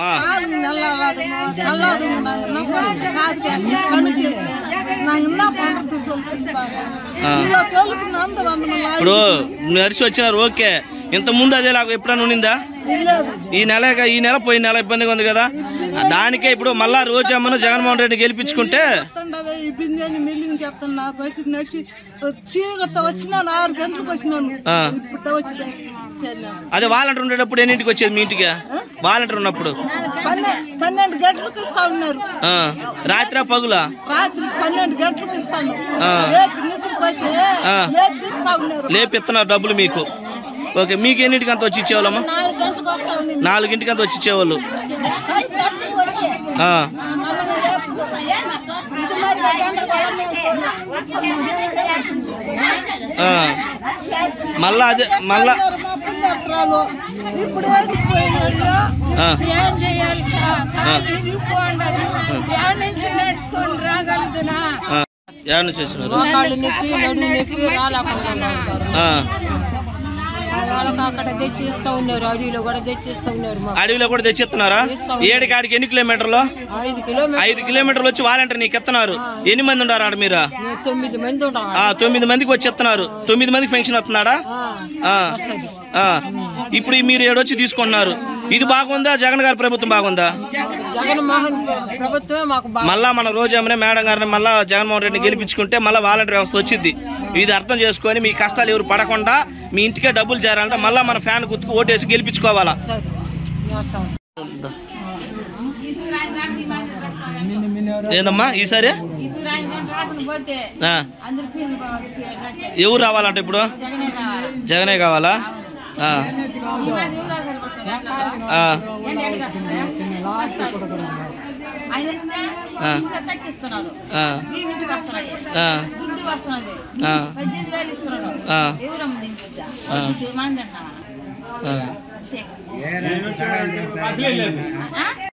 ఆ. கால் நல்லா இல்லாதவங்க, நல்லாதவங்க நாங்க என்ன பண்றது? காது கேட்கல, கண்ணு கேட்கல. நாங்க என்ன பண்றது சொல்லிட்டு பாருங்க. ఇలా తోలుకుని అందరూ అందరం ఇప్పుడు నడిచి వచ్చినారు ఓకే ఇంత ముందు అదే లాగా ఎప్పుడైనా ఉండిందా లేదు ఈ నెల ఈ నెల పోయిన నెల ఇబ్బందిగా ఉంది కదా దానికే ఇప్పుడు మళ్ళా రోజు అమ్మను జగన్మోహన్ రెడ్డి గెలిపించుకుంటే చెప్తుండవే ఈ బిందె అని మిల్లింగ్ చెప్తాను నా బయటికి నడిచి చీకటితో వచ్చినాను ఆరు గంటలకు వచ్చినాను ఆ. ఇప్పుడు వచ్చి చేరినాను. అదే వాలంటీర్ ఉండేటప్పుడు ఎన్నింటికి వచ్చేది మీ ఇంటికి వాలంటీర్ ఉన్నప్పుడు పన్నె- పన్నెండు గంటలకు ఇస్తా ఉన్నారు ఆ, రాత్రా పగులా రాత్రి పన్నెండు గంటలకు ఇస్తాను ఆ. లేపి నిద్రపోతే ఆ. లేపి ఇస్తా ఉన్నారు లేపిస్తున్నారు డబ్బులు మీకు ఓకే మీకు ఎన్నింటికి అంత వచ్చి ఇచ్చేవాళ్ళమ్మా నాలుగు గంటలకు వస్తా ఉంది నాలుగింటికి అంత వచ్చి ఇచ్చేవాళ్ళు ఆ, ఆ. మళ్ళా అదే మళ్ళా మా పుణ్యాత్రాలు ఇప్పుడు వేసిపోయినాళ్ళు ఆ, ఏం చేయాలి సార్? కాలు ఇరిగిపోండదు. ఏడ నుంచి నడుచుకొని రాగలుగుతున్నా ఆ. ఎక్కడి నుంచి వచ్చినారు మోకాళ్ళు నొప్పి నడుము నొప్పి రాలేకుండా సార్ ఆ, వాళ్ళకి అక్కడ తెచ్చిస్తూ ఉన్నారు అడవిలో కూడా తెచ్చిస్తూ ఉన్నారు మాకు అడవిలో కూడా తెచ్చిస్తున్నారా ఏడికి ఆడికి ఎన్ని కిలోమీటర్లు ఐదు కిలోమీటర్ ఐదు కిలోమీటర్లు వచ్చి వాలంటీర్ నీకు ఎత్తున్నారు ఎన్ని మంది ఉన్నారు ఆడ మీరు మేము తొమ్మిది మంది ఉంటాం ఆ తొమ్మిది మందికి వచ్చి ఎత్తున్నారు తొమ్మిది మందికి పెన్షన్ వస్తున్నాడా ఆ, ఆ. ఇప్పుడు ఈ మీరు ఏడొచ్చి తీసుకుంటున్నారు ఇది బాగుందా జగన్ గారి ప్రభుత్వం బాగుందా జగన్మోహన్ ప్రభుత్వమే మాకు బాగా మళ్ళా మన రోజేమనే మేడం గారిని మళ్ళా జగన్మోహన్ రెడ్డిని గెలిపించుకుంటే మళ్ళా వాలంటీర్ వ్యవస్థ వచ్చింది ఇది అర్థం చేసుకొని మీ కష్టాలు ఎవరు పడకుండా మీ ఇంటికే డబ్బులు చేరాలంటే మళ్ళా మన ఫ్యాన్ గుర్తుకు ఓటేసి గెలిపించుకోవాలా సరే చేస్తాం ఏందమ్మా ఈసారి ఇది రాకుండా పోతే ఆ, అందరికి ఎవరు రావాలంటే ఇప్పుడు జగనే కావాలి జగనే కావాలా ఆ, ఈ మాది ఎవరు రాగలుగుతారు ఆ, ఏంటి అడిగేస్తుంది ఆయన ఇస్తే ఇంట్లో తగ్గిస్తున్నారు ఆ, వీడి ఇంటికి వస్తున్నాయి ఆ, దుడ్డు వస్తున్నది ఆ, పద్దెనిమిది వేలు ఇస్తున్నాడు ఆ. ఎవరమ్మ దిగుద్దా ఆ. మంది అంటావా ఆ. అంతే ఆ?